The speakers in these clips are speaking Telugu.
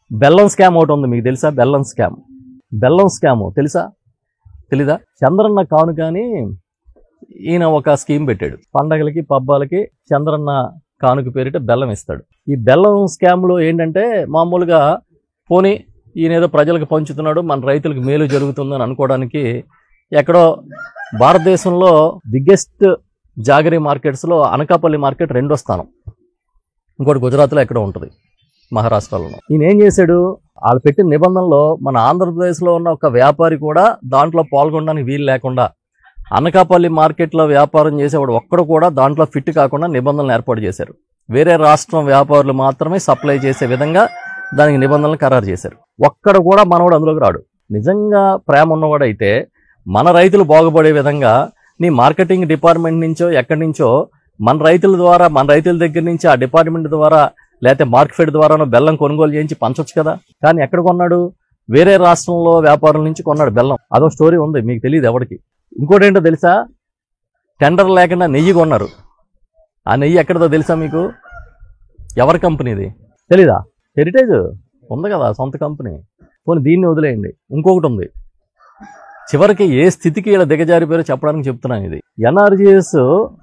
బెల్లం స్కామ్ ఒకటి ఉంది మీకు తెలుసా బెల్లం స్కామ్ బెల్లం స్కామ్ తెలుసా తెలీదా చంద్రన్న కానుక అని ఈయన ఒక స్కీమ్ పెట్టాడు పండగలకి పబ్బాలకి చంద్రన్న కానుక పేరిట బెల్లం ఇస్తాడు ఈ బెల్లం స్కామ్లో ఏంటంటే మామూలుగా పోనీ ఈయన ఏదో ప్రజలకు పంచుతున్నాడు మన రైతులకు మేలు జరుగుతుందని అనుకోవడానికి ఎక్కడో భారతదేశంలో బిగ్గెస్ట్ జాగరీ మార్కెట్స్లో అనకాపల్లి మార్కెట్ రెండో స్థానం ఇంకోటి గుజరాత్లో ఎక్కడో ఉంటుంది మహారాష్ట్రలో ఈయన ఏం చేశాడు వాళ్ళు పెట్టిన నిబంధనలో మన ఆంధ్రప్రదేశ్లో ఉన్న ఒక వ్యాపారి కూడా దాంట్లో పాల్గొనడానికి వీలు లేకుండా అనకాపల్లి మార్కెట్లో వ్యాపారం చేసేవాడు ఒక్కడు కూడా దాంట్లో ఫిట్ కాకుండా నిబంధనలు ఏర్పాటు చేశారు వేరే రాష్ట్రం వ్యాపారులు మాత్రమే సప్లై చేసే విధంగా దానికి నిబంధనలు ఖరారు చేశారు ఒక్కడ కూడా మనవాడు అందులోకి రాడు నిజంగా ప్రేమ ఉన్నవాడు అయితే మన రైతులు బాగుపడే విధంగా నీ మార్కెటింగ్ డిపార్ట్మెంట్ నుంచో ఎక్కడి నుంచో మన రైతుల ద్వారా మన రైతుల దగ్గర నుంచి ఆ డిపార్ట్మెంట్ ద్వారా లేకపోతే మార్కెట్ ద్వారానో బెల్లం కొనుగోలు చేయించి పంచొచ్చు కదా కానీ ఎక్కడ కొన్నాడు వేరే రాష్ట్రంలో వ్యాపారుల నుంచి కొన్నాడు బెల్లం అదో స్టోరీ ఉంది మీకు తెలియదు ఎవరికి ఇంకోటి ఏంటో తెలుసా టెండర్ లేకుండా నెయ్యి కొన్నారు ఆ నెయ్యి ఎక్కడదో తెలుసా మీకు ఎవరి కంపెనీది తెలీదా హెరిటేజ్ ఉంది కదా సొంత కంపెనీ పోనీ దీన్ని వదిలేయండి ఇంకొకటి ఉంది చివరికి ఏ స్థితికి ఇలా దిగజారిపోయారో చెప్పడానికి చెప్తున్నాను ఇది ఎన్ఆర్జీఎస్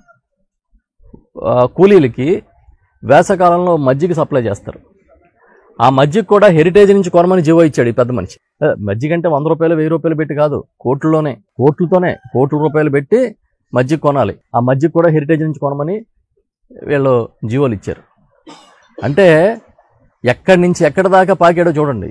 కూలీలకి వేసవకాలంలో మజ్జిగ సప్లై చేస్తారు ఆ మజ్జిగ కూడా హెరిటేజ్ నుంచి కొనమని జీవో ఇచ్చాడు ఈ పెద్ద మనిషి ఏ, మజ్జిగ అంటే వంద రూపాయలు వెయ్యి రూపాయలు పెట్టి కాదు కోట్లలోనే కోట్లతోనే కోట్ల రూపాయలు పెట్టి మజ్జిగ కొనాలి ఆ మజ్జిగ కూడా హెరిటేజ్ నుంచి కొనమని వీళ్ళు జీవోలు ఇచ్చారు అంటే ఎక్కడి నుంచి ఎక్కడి దాకా పాకాడో చూడండి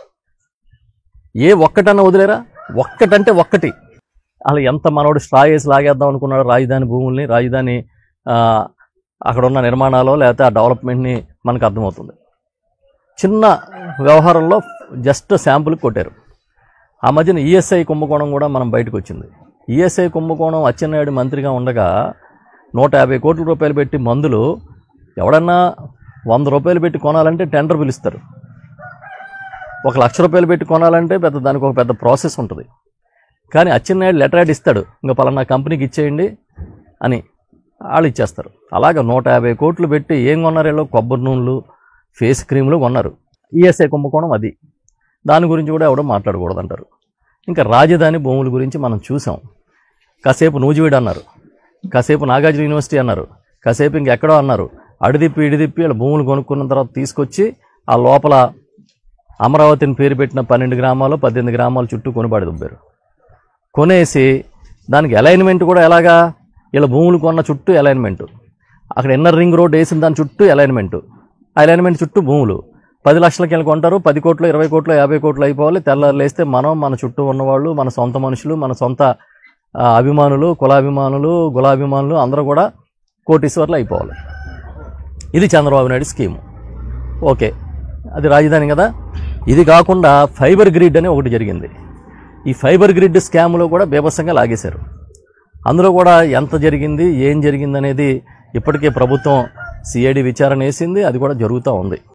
ఏ ఒక్కటన్నా వదిలేరా ఒక్కటంటే ఒక్కటి అలా ఎంత మనోడు స్ట్రా వేసి లాగేద్దాం అనుకున్నాడు రాజధాని భూముల్ని రాజధాని ఆ, అక్కడ ఉన్న నిర్మాణాలు లేకపోతే ఆ డెవలప్మెంట్ని మనకు అర్థమవుతుంది చిన్న వ్యవహారంలో జస్ట్ శాంపుల్ కొట్టారు ఆ మధ్యన ఈఎస్ఐ కుంభకోణం కూడా మనం బయటకు వచ్చింది ఈఎస్ఐ కుంభకోణం అచ్చెన్నాయుడు మంత్రిగా ఉండగా నూట యాభై కోట్ల రూపాయలు పెట్టి మందులు ఎవడన్నా వంద రూపాయలు పెట్టి కొనాలంటే టెండర్ పిలుస్తారు ఒక లక్ష రూపాయలు పెట్టి కొనాలంటే పెద్ద దానికి ఒక పెద్ద ప్రాసెస్ ఉంటుంది కానీ అచ్చెన్నాయుడు లెటర్ యాడ్ ఇస్తాడు ఇంకా పలానా కంపెనీకి ఇచ్చేయండి అని వాళ్ళు ఇచ్చేస్తారు అలాగ నూట యాభై కోట్లు పెట్టి ఏం కొన్నారు వీళ్ళు కొబ్బరి నూనెలు ఫేస్ క్రీములు కొన్నారు ఈఎస్ఐ కుంభకోణం అది దాని గురించి కూడా ఎవడో మాట్లాడకూడదు అంటారు ఇంకా రాజధాని భూముల గురించి మనం చూసాం కాసేపు నూజివీడు అన్నారు కాసేపు నాగార్జున యూనివర్సిటీ అన్నారు కాసేపు ఇంకెక్కడో అన్నారు అడిదిప్పి ఇడిదిప్పి వీళ్ళ భూములు కొనుక్కున్న తర్వాత తీసుకొచ్చి ఆ లోపల అమరావతిని పేరు పెట్టిన పన్నెండు గ్రామాలు పద్దెనిమిది గ్రామాల చుట్టూ కొనుబడి దుబ్బారు కొనేసి దానికి అలైన్మెంట్ కూడా ఎలాగా ఇలా భూములు కొన్న చుట్టూ అలైన్మెంట్ అక్కడ ఇన్నర్ రింగ్ రోడ్ వేసిన దాని చుట్టూ అలైన్మెంట్ అలైన్మెంట్ చుట్టూ భూములు పది లక్షలకి వెళ్ళి కొంటారు పది కోట్లు ఇరవై కోట్లు యాభై కోట్లు అయిపోవాలి తెల్లారు లేస్తే మనం మన చుట్టూ ఉన్నవాళ్ళు మన సొంత మనుషులు మన సొంత ఆ, అభిమానులు కులాభిమానులు గులాభిమానులు అందరూ కూడా కోటీశ్వర్లు అయిపోవాలి ఇది చంద్రబాబు నాయుడు స్కీము ఓకే అది రాజధాని కదా ఇది కాకుండా ఫైబర్ గ్రిడ్ అని ఒకటి జరిగింది ఈ ఫైబర్ గ్రిడ్ స్కామ్లో కూడా బీభత్సంగా లాగేశారు అందులో కూడా ఎంత జరిగింది ఏం జరిగింది అనేది ఇప్పటికే ప్రభుత్వం సిఐడి విచారణ వేసింది అది కూడా జరుగుతూ ఉంది